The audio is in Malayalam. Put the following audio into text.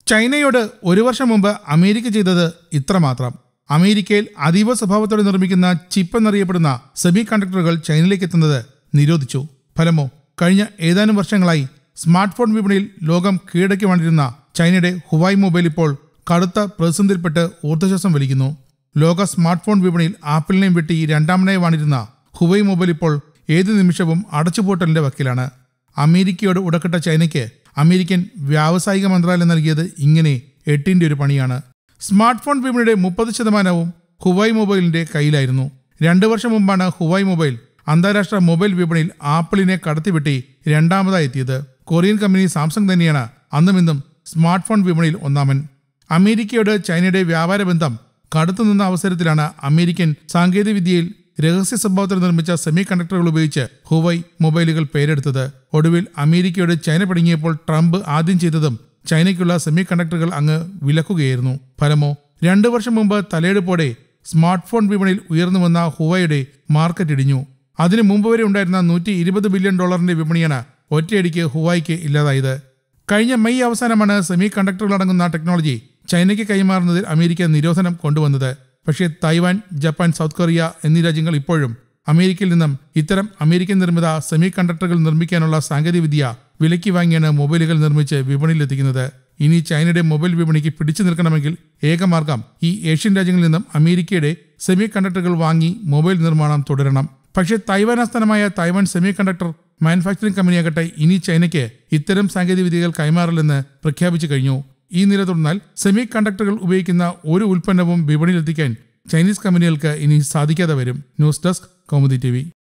ചൈനയോട് ഒരു വർഷം മുമ്പ് അമേരിക്ക ചെയ്തത് ഇത്രമാത്രം അമേരിക്കയിൽ അതീവ സ്വഭാവത്തോടെ നിർമ്മിക്കുന്ന ചിപ്പ് എന്നറിയപ്പെടുന്ന സെമി കണ്ടക്ടറുകൾ ചൈനയിലേക്ക് എത്തുന്നത് നിരോധിച്ചു ഫലമോ കഴിഞ്ഞ ഏതാനും വർഷങ്ങളായി സ്മാർട്ട് ഫോൺ വിപണിയിൽ ലോകം കീഴടക്കി വന്നിരുന്ന ചൈനയുടെ ഹുവായ് മൊബൈൽ ഇപ്പോൾ കടുത്ത പ്രതിസന്ധിയിൽപ്പെട്ട് ഊർജ്ജശ്വാസം വലിക്കുന്നു ലോക സ്മാർട്ട് ഫോൺ വിപണിയിൽ ആപ്പിളിനെയും വെട്ടി രണ്ടാമനായി വാണിരുന്ന ഹുവൈ മൊബൈൽ ഇപ്പോൾ ഏത് നിമിഷവും അടച്ചുപൂട്ടലിന്റെ വക്കിലാണ് അമേരിക്കയോട് ഉടക്കിട്ട ചൈനയ്ക്ക് അമേരിക്കൻ വ്യാവസായിക മന്ത്രാലയം നൽകിയത് ഇങ്ങനെ എട്ടിന്റെ ഒരു പണിയാണ് സ്മാർട്ട് ഫോൺ വിപണിയുടെ മുപ്പത് ശതമാനവും ഹുവായ് മൊബൈലിന്റെ കയ്യിലായിരുന്നു രണ്ടു വർഷം മുമ്പാണ് ഹുവായ് മൊബൈൽ അന്താരാഷ്ട്ര മൊബൈൽ വിപണിയിൽ ആപ്പിളിനെ കടത്തിവെട്ടി രണ്ടാമതായി എത്തിയത് കൊറിയൻ കമ്പനി സാംസങ് തന്നെയാണ് അന്നും ഇന്നും സ്മാർട്ട് ഫോൺ വിപണിയിൽ ഒന്നാമൻ അമേരിക്കയോട് ചൈനയുടെ വ്യാപാര ബന്ധം കടുത്തുനിന്ന അവസരത്തിലാണ് അമേരിക്കൻ സാങ്കേതികവിദ്യയിൽ രഹസ്യ സ്വഭാവത്തിൽ നിർമ്മിച്ച സെമി കണ്ടക്ടറുകൾ ഉപയോഗിച്ച് ഹുവൈ മൊബൈലുകൾ പേരെടുത്തത് ഒടുവിൽ അമേരിക്കയോട് ചൈന പിടുങ്ങിയപ്പോൾ ട്രംപ് ആദ്യം ചെയ്തതും ചൈനയ്ക്കുള്ള സെമി കണ്ടക്ടറുകൾ അങ്ങ് വിലക്കുകയായിരുന്നു ഫലമോ രണ്ടു വർഷം മുമ്പ് തലയെടുപ്പോടെ സ്മാർട്ട് ഫോൺ വിപണിയിൽ ഉയർന്നു വന്ന ഹുവയുടെ മാർക്കറ്റ് ഇടിഞ്ഞു അതിനു മുമ്പ് വരെ ഉണ്ടായിരുന്ന നൂറ്റി ഇരുപത് ബില്യൺ ഡോളറിന്റെ വിപണിയാണ് ഒറ്റയടിക്ക് ഹുവായിക്ക് ഇല്ലാതായത് കഴിഞ്ഞ മെയ് അവസാനമാണ് സെമി കണ്ടക്ടറുകൾ അടങ്ങുന്ന ടെക്നോളജി ചൈനയ്ക്ക് കൈമാറുന്നതിൽ അമേരിക്ക നിരോധനം കൊണ്ടുവന്നത് പക്ഷേ തായ്വാൻ ജപ്പാൻ സൗത്ത് കൊറിയ എന്നീ രാജ്യങ്ങൾ ഇപ്പോഴും അമേരിക്കയിൽ നിന്നും ഇത്തരം അമേരിക്കൻ നിർമ്മിത സെമി കണ്ടക്ടറുകൾ നിർമ്മിക്കാനുള്ള സാങ്കേതികവിദ്യ വിലയ്ക്ക് വാങ്ങിയാണ് മൊബൈലുകൾ നിർമ്മിച്ച് വിപണിയിലെത്തിക്കുന്നത് ഇനി ചൈനയുടെ മൊബൈൽ വിപണിക്ക് പിടിച്ചു നിൽക്കണമെങ്കിൽ ഏകമാർഗം ഈ ഏഷ്യൻ രാജ്യങ്ങളിൽ നിന്നും അമേരിക്കയുടെ സെമി കണ്ടക്ടറുകൾ വാങ്ങി മൊബൈൽ നിർമ്മാണം തുടരണം പക്ഷേ തൈവാൻ ആസ്ഥാനമായ തൈവാൻ സെമി കണ്ടക്ടർ മാനുഫാക്ചറിംഗ് കമ്പനിയാകട്ടെ ഇനി ചൈനയ്ക്ക് ഇത്തരം സാങ്കേതികവിദ്യകൾ കൈമാറില്ലെന്ന് പ്രഖ്യാപിച്ചു കഴിഞ്ഞു ഈ നില തുടർന്നാൽ സെമി കണ്ടക്ടറുകൾ ഉപയോഗിക്കുന്ന ഒരു ഉൽപ്പന്നവും വിപണിയിലെത്തിക്കാൻ ചൈനീസ് കമ്പനികൾക്ക് ഇനി സാധിക്കാതെ വരും ന്യൂസ് ഡെസ്ക് കൗമുദി ടി